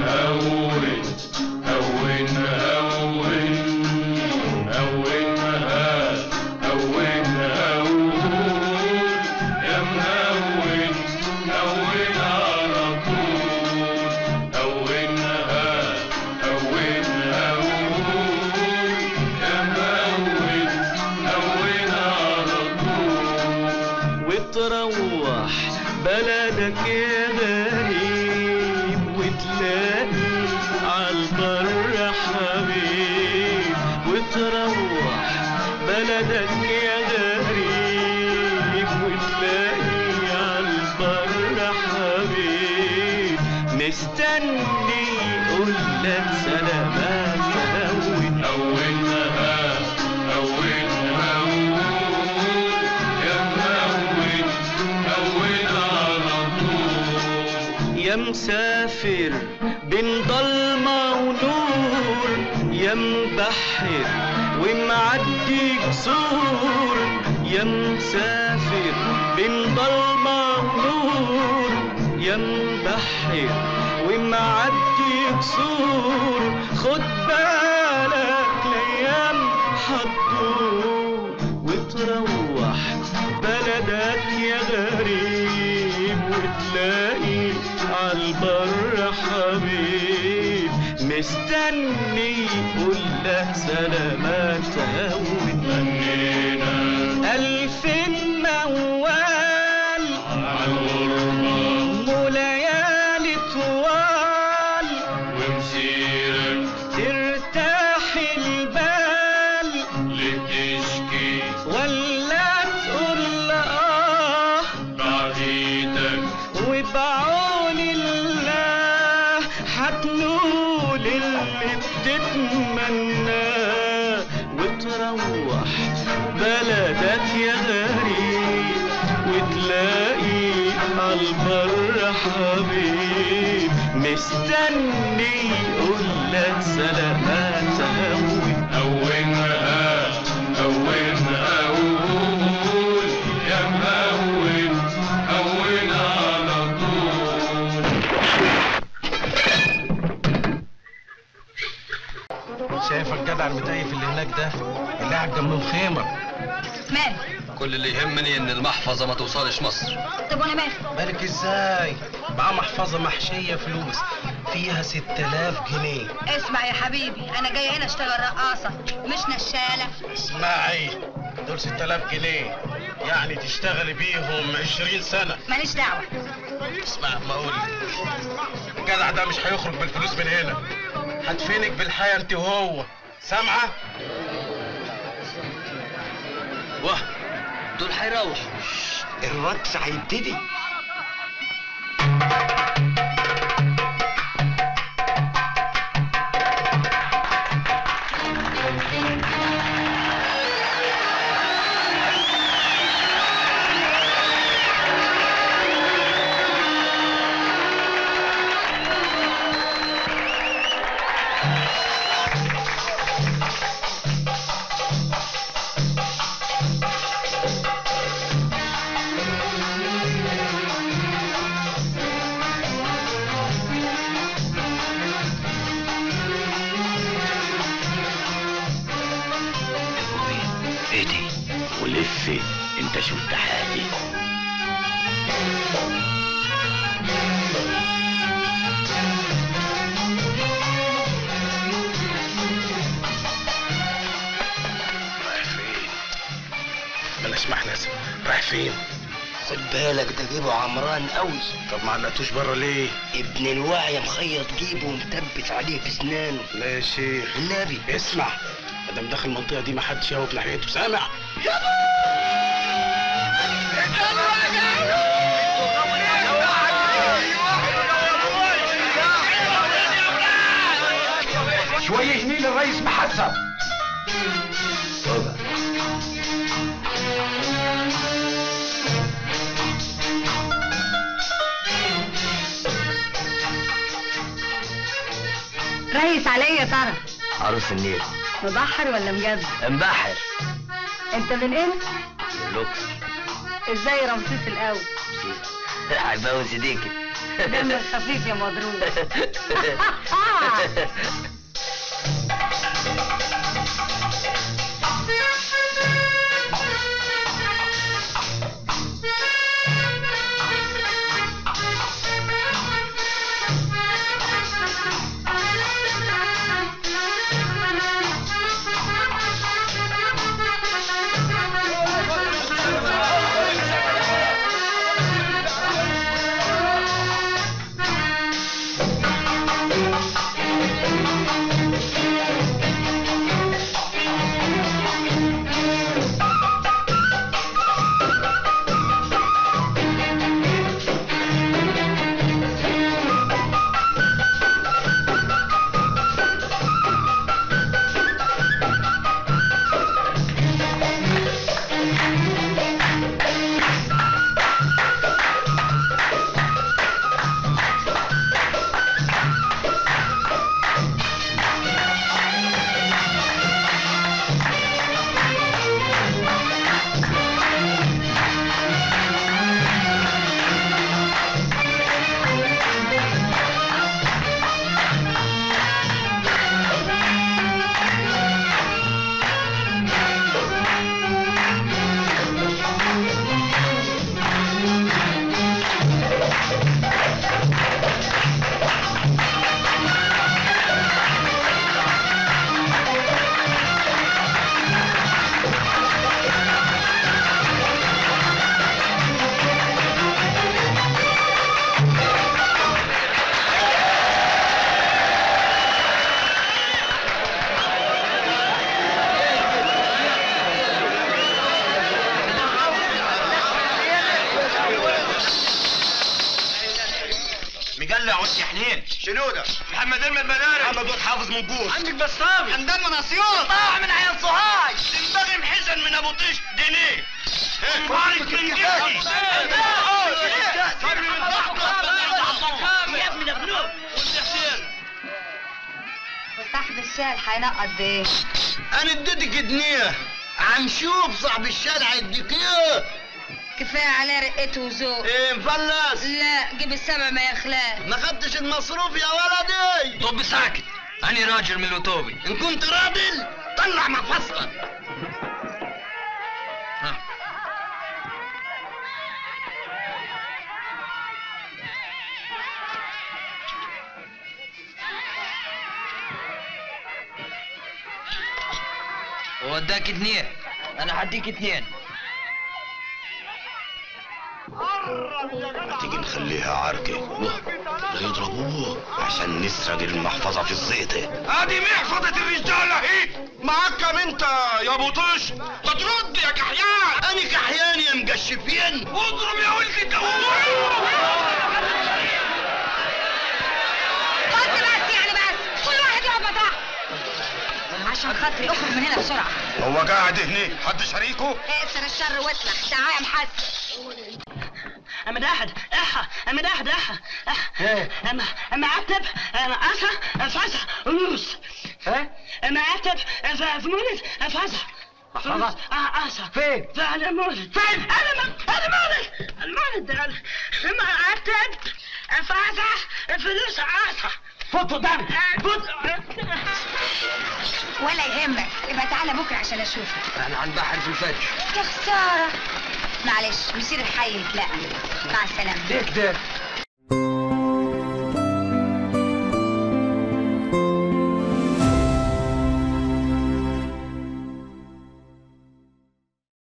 هون هون هون هون هات هون هون يا مهون هون على طول هون هات هون هون يا مهون هون على طول وتروح بلدك يا غريب وتلاقي عالبر حبيب وتروح بلدك يا غريب وتلاقي عالبر حبيب مستني يقول لك سلامات هون هون هات هون هون يا مهون هون على طول يا مسافر بين ضلمة ونور يا مبحر ومعدي قصور يا مسافر بين ضلمة ونور يا مبحر ومعدي قصور خد بالك الايام حطور وتروح بلدك يا غريب وتلاقي عالبر حبيب مستني يقول لك سلامات هون غنينا ألف موال عالغربة وليالي طوال ومسيرك ترتاح البال لتشكي ولا تقول آه بعديتك وبعون الله حتنول اللي بتتمناه وتروح بلدك يا غريب وتلاقي عالبر حبيب مستني يقول لك سلامات هون هون هات هون هون يا مهون هون على طول شايف الجدع المتقيف اللي هناك ده اللي قاعد جنب الخيمه مالي كل اللي يهمني ان المحفظه ما توصلش مصر طب وانا مالي مالك ازاي معاه محفظه محشيه فلوس فيها 6000 جنيه اسمع يا حبيبي انا جايه هنا اشتغل رقاصه مش نشاله اسمعي دول 6000 جنيه يعني تشتغلي بيهم 20 سنه ماليش دعوه اسمع ما اقول الجدع ده مش هيخرج بالفلوس من هنا هدفنك بالحياه انت وهو سامعه واه دول هيروحوا الرقص هيبتدي ايدي ولف انت شفت حاجه رايح فين بلاش محنس رايح فين خد بالك ده جيبه عمران قوي طب ما علقتوش بره ليه ابن الوعي مخيط جيبه ومثبت عليه بسنانه لا يا شيخ النبي اسمع مادام داخل المنطقه دي ما حدش يهوب ناحيته سامع شويه جنيه للرئيس محسب ريس عليا يا ترى عروس النيل مبحر ولا مجد انبحر انت من ايه لوكس ازاي رمسيس الاول عجباوي سيديكي دمك خفيف يا مضروب مجلع وانت يا حنين شنو ده؟ محمد علم المدارس محمد ولد حافظ منبوس عندك بسام عندنا من اسيوط طاع من عيال صهاج تنبغي محزن من ابو طيش دينيه مبارك من جدي يا ابن ابنوك صاحب الشال هينقط بايه؟ انا اديتك جنيه عم شوف صاحب الشارع يديك ايه كفايه عليه رقته وذوق ايه مفلس لا جيب السبع ما يخلاه ما خدتش المصروف يا ولدي طب ساكت أنا راجل من الأوتوبي ان كنت راجل طلع محفظتك وداك اثنين أنا هديك اثنين ما تيجي نخليها عركة لا يضربوه عشان نسرق المحفظة في الزيطة ادي محفظة الرجالة اهي معاك كم انت يا ابو طش ترد يا كحيان انا كحيان يا مقشفين اضرب يا ولد الدوار بس بس يعني بس كل واحد يقعد مطرح عشان خاطري اخرج من هنا بسرعه هو قاعد هنا حد شريكه اقصر الشر واطلع تعالى يا محسن أما داحد احا أما داحد احا احا أما أما عتب أما أسا أفاسا ونوس أما عتب فمولد أفاسا محفظة أسا فين؟ فأنا مولد فين؟ أنا ما أنا مولد المولد أما عتب أفاسا فلوس أسا فوتوا دم ولا يهمك يبقى تعالى بكره عشان اشوفك أنا عند بحر في الفجر يا خساره معلش مسير الحي يتلاقى مع السلامه ليه كده؟